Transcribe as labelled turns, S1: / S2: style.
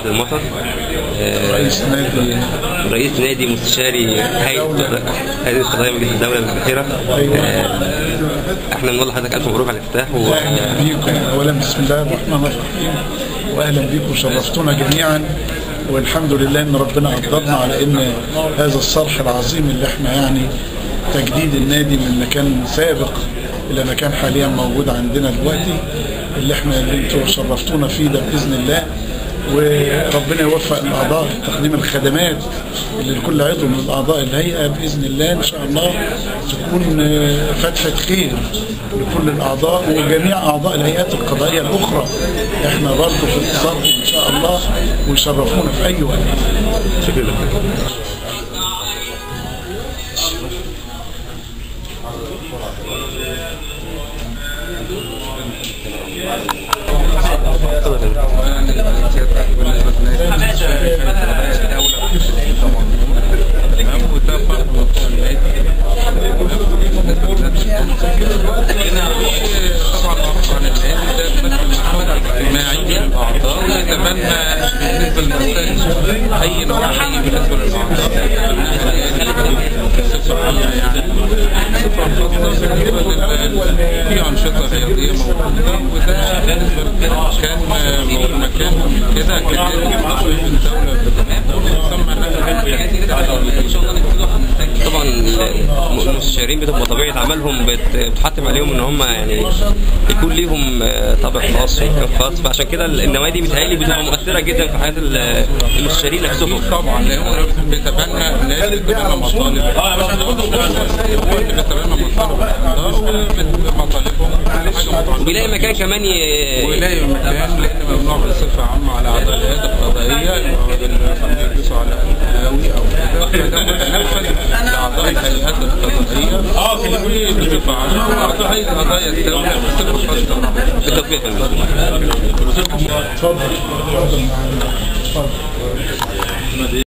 S1: عادل مطر آه،
S2: رئيس نادي
S1: رئيس نادي مستشاري هيئة هيئة قضايا مجلس الدولة بالبحيرة آه، احنا بنقول لحضرتك ألف مبروك على الافتتاح و
S2: اهلا بيكم اولا بسم الله الرحمن الرحيم واهلا بيكم شرفتونا جميعا والحمد لله ان ربنا قدرنا على ان هذا الصرح العظيم اللي احنا يعني تجديد النادي من مكان سابق الى مكان حاليا موجود عندنا دلوقتي اللي احنا اللي انتوا شرفتونا فيه ده باذن الله وربنا يوفق الاعضاء في تقديم الخدمات اللي لكل عضو من الاعضاء الهيئه باذن الله ان شاء الله تكون آه، فتحه خير لكل الاعضاء وجميع اعضاء الهيئات القضائيه الاخرى احنا برضه في انتظاركم ان شاء الله ويشرفونا في اي وقت
S1: شكرا لك
S3: طبعا معروف عن النادي ده بيمثل محور اجتماعي للاعضاء ويتبنى بالنسبه للمسائل اي نواحي بالنسبه للاعضاء بصفه عامه يعني بصفه خاصه بالنسبه لل في انشطه رياضيه موجوده وده كان مكان كده كان تصوير الدوله ثم
S1: طبعا المستشارين بتبقى طبيعه عملهم بت- بتحتم عليهم ان هم يعني يكون ليهم آه، طابع خاص ومكان خاص فعشان كده النوادي بتهيألي بتبقى مؤثره جدا في حياه ال- المستشارين نفسهم
S3: طبعا لانه بيتبنى الناس بيتبنى مطالب هو اللي بيتبنى مطالب الاعضاء ومطالبهم كل حاجه متعلقه
S1: وبيلاقي مكان كمان ي...
S3: ويلاقي مكان لان ممنوع بصفه عامه على اعضاء الهيئات القضائيه ان هو مثلا يجلسوا على قهاوي او كده فده متنفذ لاعضاء الهيئات القضائيه وبصفه عامه واعضاء هيئه قضايا الدوله بصفه خاصه
S1: بالتوفيق يا فندم.
S2: اتفضل اتفضل اتفضل